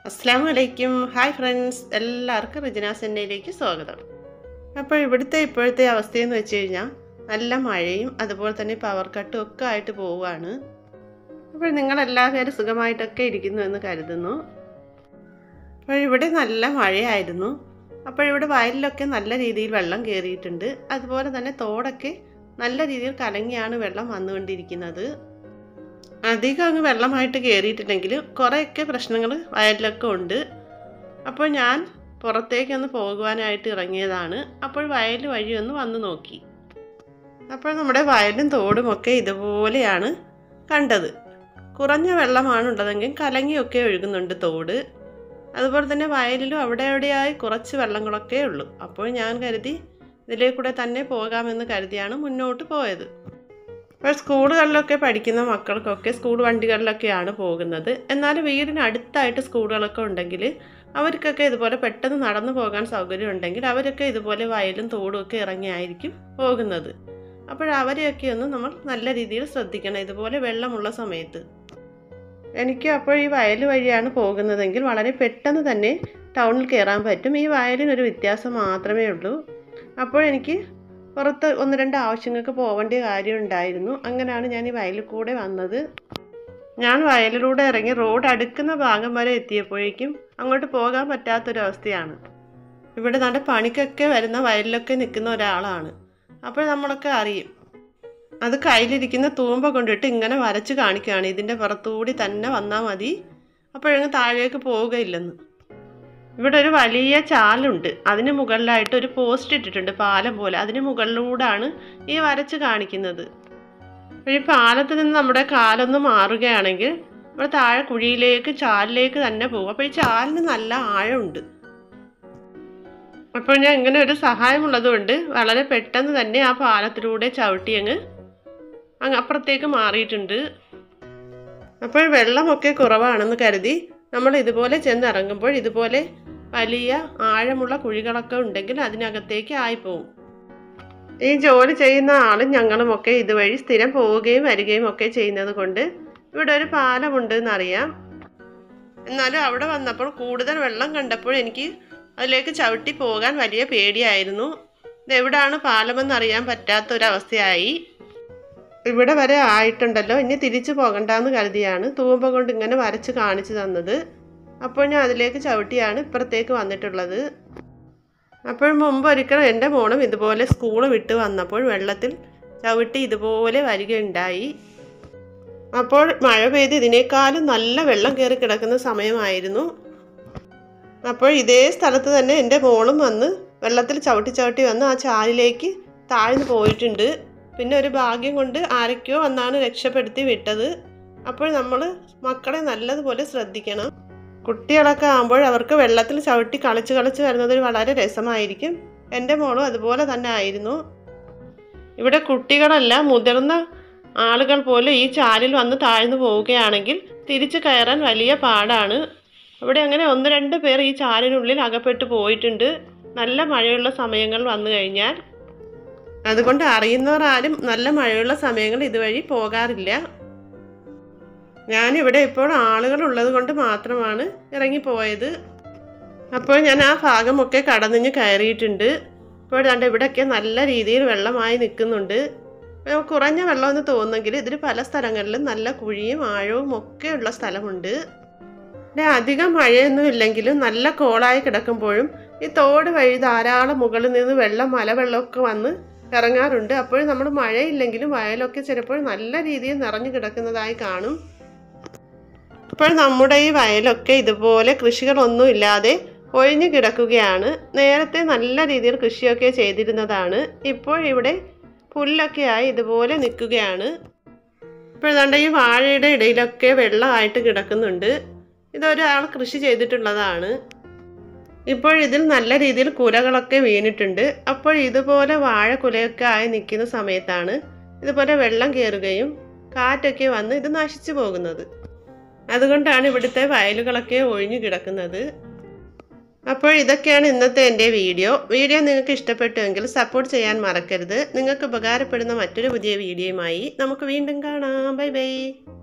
അസ്സാം വലൈക്കും hi friends എല്ലാവർക്കും റിജന സെന്നയിലേക്ക് സ്വാഗതം അപ്പോൾ ഇവിടുത്തെ ഇപ്പോഴത്തെ അവസ്ഥയെന്ന് വെച്ച് കഴിഞ്ഞാൽ നല്ല മഴയും അതുപോലെ തന്നെ പവർ കട്ടും ഒക്കെ ആയിട്ട് പോവുകയാണ് അപ്പോൾ നിങ്ങളെല്ലാ പേരും സുഖമായിട്ടൊക്കെ ഇരിക്കുന്നു എന്ന് കരുതുന്നു അപ്പോൾ ഇവിടെ നല്ല മഴയായിരുന്നു അപ്പോൾ ഇവിടെ വയലിലൊക്കെ നല്ല രീതിയിൽ വെള്ളം കയറിയിട്ടുണ്ട് അതുപോലെ തന്നെ തോടൊക്കെ നല്ല രീതിയിൽ കലങ്ങിയാണ് വെള്ളം വന്നുകൊണ്ടിരിക്കുന്നത് അധികം അങ്ങ് വെള്ളമായിട്ട് കയറിയിട്ടില്ലെങ്കിൽ കുറേയൊക്കെ പ്രശ്നങ്ങൾ വയലിലൊക്കെ ഉണ്ട് അപ്പോൾ ഞാൻ പുറത്തേക്കൊന്ന് പോകുവാനായിട്ട് ഇറങ്ങിയതാണ് അപ്പോൾ വയൽ വഴി ഒന്ന് വന്ന് നോക്കി അപ്പോൾ നമ്മുടെ വയലും തോടും ഒക്കെ ഇതുപോലെയാണ് കണ്ടത് കുറഞ്ഞ വെള്ളമാണ് ഉള്ളതെങ്കിൽ കലങ്ങിയൊക്കെ ഒഴുകുന്നുണ്ട് തോട് അതുപോലെ തന്നെ വയലിലും അവിടെ എവിടെയായി കുറച്ച് വെള്ളങ്ങളൊക്കെ ഉള്ളൂ അപ്പോൾ ഞാൻ കരുതി ഇതിലേ കൂടെ തന്നെ പോകാമെന്ന് കരുതിയാണ് മുന്നോട്ട് പോയത് ഇപ്പോൾ സ്കൂളുകളിലൊക്കെ പഠിക്കുന്ന മക്കൾക്കൊക്കെ സ്കൂൾ വണ്ടികളിലൊക്കെയാണ് പോകുന്നത് എന്നാൽ വീടിന് അടുത്തായിട്ട് സ്കൂളുകളൊക്കെ ഉണ്ടെങ്കിൽ അവർക്കൊക്കെ ഇതുപോലെ പെട്ടെന്ന് നടന്നു പോകാൻ സൗകര്യം ഉണ്ടെങ്കിൽ അവരൊക്കെ ഇതുപോലെ വയലും തോടും ഒക്കെ ഇറങ്ങിയായിരിക്കും പോകുന്നത് അപ്പോൾ അവരെയൊക്കെ ഒന്ന് നമ്മൾ നല്ല രീതിയിൽ ശ്രദ്ധിക്കണം ഇതുപോലെ വെള്ളമുള്ള സമയത്ത് എനിക്ക് അപ്പോൾ ഈ വയൽ വഴിയാണ് പോകുന്നതെങ്കിൽ വളരെ പെട്ടെന്ന് തന്നെ ടൗണിൽ കയറാൻ പറ്റും ഈ വയലിനൊരു വ്യത്യാസം മാത്രമേ ഉള്ളൂ അപ്പോൾ എനിക്ക് പുറത്ത് ഒന്ന് രണ്ട് ആവശ്യങ്ങൾക്ക് പോകേണ്ട കാര്യം ഉണ്ടായിരുന്നു അങ്ങനെയാണ് ഞാൻ ഈ വയലിൽ കൂടെ വന്നത് ഞാൻ വയലിലൂടെ ഇറങ്ങി റോഡ് അടുക്കുന്ന ഭാഗം വരെ എത്തിയപ്പോഴേക്കും അങ്ങോട്ട് പോകാൻ പറ്റാത്തൊരവസ്ഥയാണ് ഇവിടെ നല്ല പണിക്കൊക്കെ വരുന്ന വയലിലൊക്കെ നിൽക്കുന്ന ഒരാളാണ് അപ്പോൾ നമ്മളൊക്കെ അറിയും അത് കയ്യിലിരിക്കുന്ന തൂമ്പ കൊണ്ടിട്ട് ഇങ്ങനെ വരച്ച് കാണിക്കുകയാണ് ഇതിൻ്റെ പുറത്തുകൂടി തന്നെ വന്നാൽ മതി അപ്പോഴങ്ങ് താഴേക്ക് പോവുകയില്ലെന്ന് ഇവിടെ ഒരു വലിയ ചാലുണ്ട് അതിന് മുകളിലായിട്ട് ഒരു പോസ്റ്റ് ഇട്ടിട്ടുണ്ട് പാലം പോലെ അതിന് മുകളിലൂടാണ് ഈ വരച്ച് കാണിക്കുന്നത് അപ്പോൾ ഈ പാലത്തിൽ നിന്ന് നമ്മുടെ കാലൊന്ന് മാറുകയാണെങ്കിൽ നമ്മൾ താഴെ കുഴിയിലേക്ക് ചാലിലേക്ക് തന്നെ പോകും അപ്പോൾ ഈ ചാലിന് നല്ല ആഴമുണ്ട് അപ്പോൾ ഞാൻ ഇങ്ങനെ ഒരു സഹായമുള്ളത് കൊണ്ട് വളരെ പെട്ടെന്ന് തന്നെ ആ പാലത്തിലൂടെ ചവിട്ടി അങ്ങ് അങ്ങ് അപ്പുറത്തേക്ക് മാറിയിട്ടുണ്ട് അപ്പോൾ വെള്ളമൊക്കെ കുറവാണെന്ന് കരുതി നമ്മൾ ഇതുപോലെ ചെന്ന് ഇറങ്ങുമ്പോൾ ഇതുപോലെ വലിയ ആഴമുള്ള കുഴികളൊക്കെ ഉണ്ടെങ്കിൽ അതിനകത്തേക്ക് ആയിപ്പോവും ഈ ജോലി ചെയ്യുന്ന ആളും ഞങ്ങളുമൊക്കെ ഇതുവഴി സ്ഥിരം പോവുകയും വരികയും ഒക്കെ ചെയ്യുന്നത് കൊണ്ട് ഇവിടെ ഒരു പാലമുണ്ട് എന്നറിയാം എന്നാലും അവിടെ വന്നപ്പോൾ കൂടുതൽ വെള്ളം കണ്ടപ്പോൾ എനിക്ക് അതിലേക്ക് ചവിട്ടി പോകാൻ വലിയ പേടിയായിരുന്നു ഇതെവിടാണ് പാലമെന്നറിയാൻ പറ്റാത്തൊരവസ്ഥയായി ഇവിടെ വരെ ആയിട്ടുണ്ടല്ലോ ഇനി തിരിച്ചു പോകണ്ടെന്ന് കരുതിയാണ് തൂമ്പ കൊണ്ട് ഇങ്ങനെ വരച്ച് കാണിച്ചു തന്നത് അപ്പോൾ ഞാൻ അതിലേക്ക് ചവിട്ടിയാണ് ഇപ്പുറത്തേക്ക് വന്നിട്ടുള്ളത് അപ്പോൾ മുമ്പ് ഒരിക്കലും എൻ്റെ മോളും ഇതുപോലെ സ്കൂൾ വിട്ട് വന്നപ്പോൾ വെള്ളത്തിൽ ചവിട്ടി ഇതുപോലെ വരികയുണ്ടായി അപ്പോൾ മഴ പെയ്ത് ഇതിനേക്കാളും നല്ല വെള്ളം കയറി കിടക്കുന്ന സമയമായിരുന്നു അപ്പോൾ ഇതേ സ്ഥലത്ത് തന്നെ എൻ്റെ മോളും വന്ന് വെള്ളത്തിൽ ചവിട്ടി ചവിട്ടി വന്ന് ആ ചാലിലേക്ക് താഴ്ന്നു പോയിട്ടുണ്ട് പിന്നെ ഒരു ഭാഗ്യം കൊണ്ട് ആരൊക്കെയോ വന്നാണ് രക്ഷപ്പെടുത്തി വിട്ടത് അപ്പോൾ നമ്മൾ മക്കളെ നല്ലതുപോലെ ശ്രദ്ധിക്കണം കുട്ടികളൊക്കെ ആകുമ്പോൾ അവർക്ക് വെള്ളത്തിൽ ചവിട്ടി കളിച്ച് കളിച്ച് വരുന്നത് വളരെ രസമായിരിക്കും എൻ്റെ മോളും അതുപോലെ തന്നെ ആയിരുന്നു ഇവിടെ കുട്ടികളല്ല മുതിർന്ന ആളുകൾ പോലും ഈ ചാലിൽ വന്ന് താഴ്ന്നു പോവുകയാണെങ്കിൽ തിരിച്ചു കയറാൻ വലിയ പാടാണ് ഇവിടെ അങ്ങനെ ഒന്ന് രണ്ട് പേർ ഈ ചാലിനുള്ളിൽ അകപ്പെട്ടു പോയിട്ടുണ്ട് നല്ല മഴയുള്ള സമയങ്ങൾ വന്നു കഴിഞ്ഞാൽ അതുകൊണ്ട് അറിയുന്നവർ ആരും നല്ല മഴയുള്ള സമയങ്ങൾ ഇതുവഴി പോകാറില്ല ഞാനിവിടെ ഇപ്പോൾ ആളുകൾ ഉള്ളത് കൊണ്ട് മാത്രമാണ് ഇറങ്ങിപ്പോയത് അപ്പോൾ ഞാൻ ആ ഭാഗമൊക്കെ കടന്നിഞ്ഞ് കയറിയിട്ടുണ്ട് ഇപ്പോൾ ദാണ്ട് ഇവിടെയൊക്കെ നല്ല രീതിയിൽ വെള്ളമായി നിൽക്കുന്നുണ്ട് കുറഞ്ഞ വെള്ളമെന്ന് തോന്നുമെങ്കിൽ ഇതിൽ പല സ്ഥലങ്ങളിലും നല്ല കുഴിയും ആഴവും ഒക്കെ ഉള്ള സ്ഥലമുണ്ട് പിന്നെ അധികം മഴയൊന്നും ഇല്ലെങ്കിലും നല്ല കോളായി കിടക്കുമ്പോഴും ഈ തോട് വഴി ധാരാളം മുകളിൽ നിന്ന് വെള്ളം മലവെള്ളമൊക്കെ വന്ന് ഇറങ്ങാറുണ്ട് അപ്പോൾ നമ്മൾ മഴയില്ലെങ്കിലും വയലൊക്കെ ചിലപ്പോൾ നല്ല രീതിയിൽ നിറഞ്ഞു കിടക്കുന്നതായി കാണും ഇപ്പോൾ നമ്മുടെ ഈ വയലൊക്കെ ഇതുപോലെ കൃഷികളൊന്നും ഇല്ലാതെ ഒഴിഞ്ഞു കിടക്കുകയാണ് നേരത്തെ നല്ല രീതിയിൽ കൃഷിയൊക്കെ ചെയ്തിരുന്നതാണ് ഇപ്പോൾ ഇവിടെ പുല്ലൊക്കെയായി ഇതുപോലെ നിൽക്കുകയാണ് ഇപ്പോൾ ഏതാണ്ട് ഈ വാഴയുടെ ഇടയിലൊക്കെ വെള്ളമായിട്ട് കിടക്കുന്നുണ്ട് ഇതൊരാൾ കൃഷി ചെയ്തിട്ടുള്ളതാണ് ഇപ്പോൾ ഇതിൽ നല്ല രീതിയിൽ കുലകളൊക്കെ വീണിട്ടുണ്ട് അപ്പോൾ ഇതുപോലെ വാഴ കുലയൊക്കെ ആയി നിൽക്കുന്ന സമയത്താണ് ഇതുപോലെ വെള്ളം കയറുകയും കാറ്റൊക്കെ വന്ന് ഇത് നശിച്ചു പോകുന്നത് അതുകൊണ്ടാണ് ഇവിടുത്തെ വയലുകളൊക്കെ ഒഴിഞ്ഞു കിടക്കുന്നത് അപ്പോൾ ഇതൊക്കെയാണ് ഇന്നത്തെ എൻ്റെ വീഡിയോ വീഡിയോ നിങ്ങൾക്ക് ഇഷ്ടപ്പെട്ടുവെങ്കിൽ സപ്പോർട്ട് ചെയ്യാൻ മറക്കരുത് നിങ്ങൾക്ക് ഉപകാരപ്പെടുന്ന മറ്റൊരു പുതിയ വീഡിയോയുമായി നമുക്ക് വീണ്ടും കാണാം ബൈ ബൈ